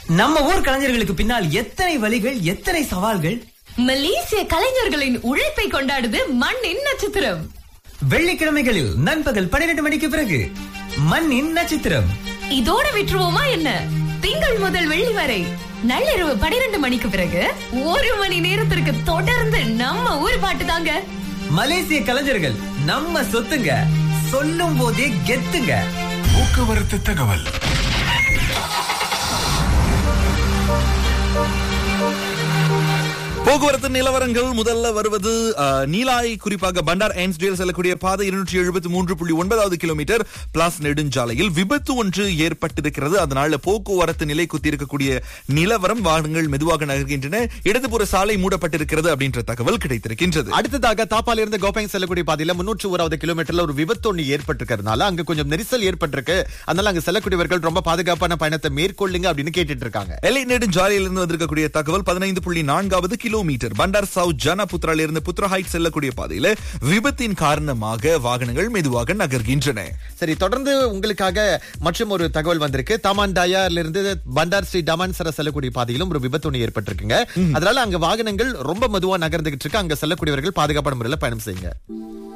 நம்ம ஊர் கலைஞர்களுக்கு பின்னால் எத்தனை வழிகள் எத்தனை சவால்கள் மலேசிய கலைஞர்களின் உழைப்பை கொண்டாடுது மண்ணின் நட்சத்திரம் வெள்ளிக்கிழமைகளில் நண்பகல் பன்னிரண்டு மணிக்கு பிறகு மண்ணின் நட்சத்திரம் இதோட விட்டுருவோமா என்ன திங்கள் முதல் வெள்ளி வரை நள்ளிரவு பனிரெண்டு மணிக்கு பிறகு ஒரு மணி நேரத்திற்கு தொடர்ந்து நம்ம ஊர் பாட்டு தாங்க மலேசிய கலைஞர்கள் நம்ம சொத்துங்க சொல்லும் போதே கெத்துங்க போக்குவரத்து தகவல் போக்குவரத்து நிலவரங்கள் முதல்ல வருவது அஹ், நீலாய் குறிப்பாக பண்டார் ஐன்ஸ்டேல் செல்லக்கூடிய பாதை இருநூற்றி எழுபத்தி மூன்று புள்ளி ஒன்பதாவது கிலோமீட்டர் பிளாஸ் நெடுஞ்சாலையில் விபத்து ஒன்று ஏற்பட்டிருக்கிறது அதனால போக்குவரத்து நிலை குத்தியிருக்கக்கூடிய நிலவரம் வாகனங்கள் மெதுவாக நகர்கின்றன இடதுபுற சாலை மூடப்பட்டிருக்கிறது அப்படின்ற தகவல் கிடைத்திருக்கின்றது அடுத்ததாக தாப்பால இருந்து கோப்பாங்க செல்லக்கூடிய பாதையில முன்னூற்று ஓராவது கிலோமீட்டர்ல ஒரு விபத்து ஒண்ணு ஏற்பட்டிருக்கிறதுனால அங்க கொஞ்சம் நெரிசல் ஏற்பட்டிருக்கு அதனால அங்க செல்லக்கூடியவர்கள் ரொம்ப பாதுகாப்பான பயணத்தை மேற்கொள்ளுங்க அப்படின்னு கேட்டுட்டு இருக்காங்க எல்லை நெடுஞ்சாலையிலிருந்து வந்திருக்கக்கூடிய தகவல் பதினைந்து புள்ளி நான்காவது கிலோமீட்டர் பண்டார் சவுத் ஜனபுத்ரால இருந்து புத்ரா ஹைட் செல்லக்கூடிய பாதையில விபத்தின் காரணமாக வாகனங்கள் மெதுவாக நகர்கின்றன சரி தொடர்ந்து உங்களுக்காக மற்றும் ஒரு தகவல் வந்திருக்கு தாமான் டயார்ல இருந்து பண்டார் ஸ்ரீ டமான்சர செல்லக்கூடிய பாதையிலும் ஒரு விபத்து ஒண்ணு ஏற்பட்டிருக்குங்க அதனால அங்க வாகனங்கள் ரொம்ப மெதுவா நகர்ந்துகிட்டு இருக்கு அங்க செல்லக்கூடியவர்கள் பாதுகாப்பான முறையில பயணம் செய்யுங்க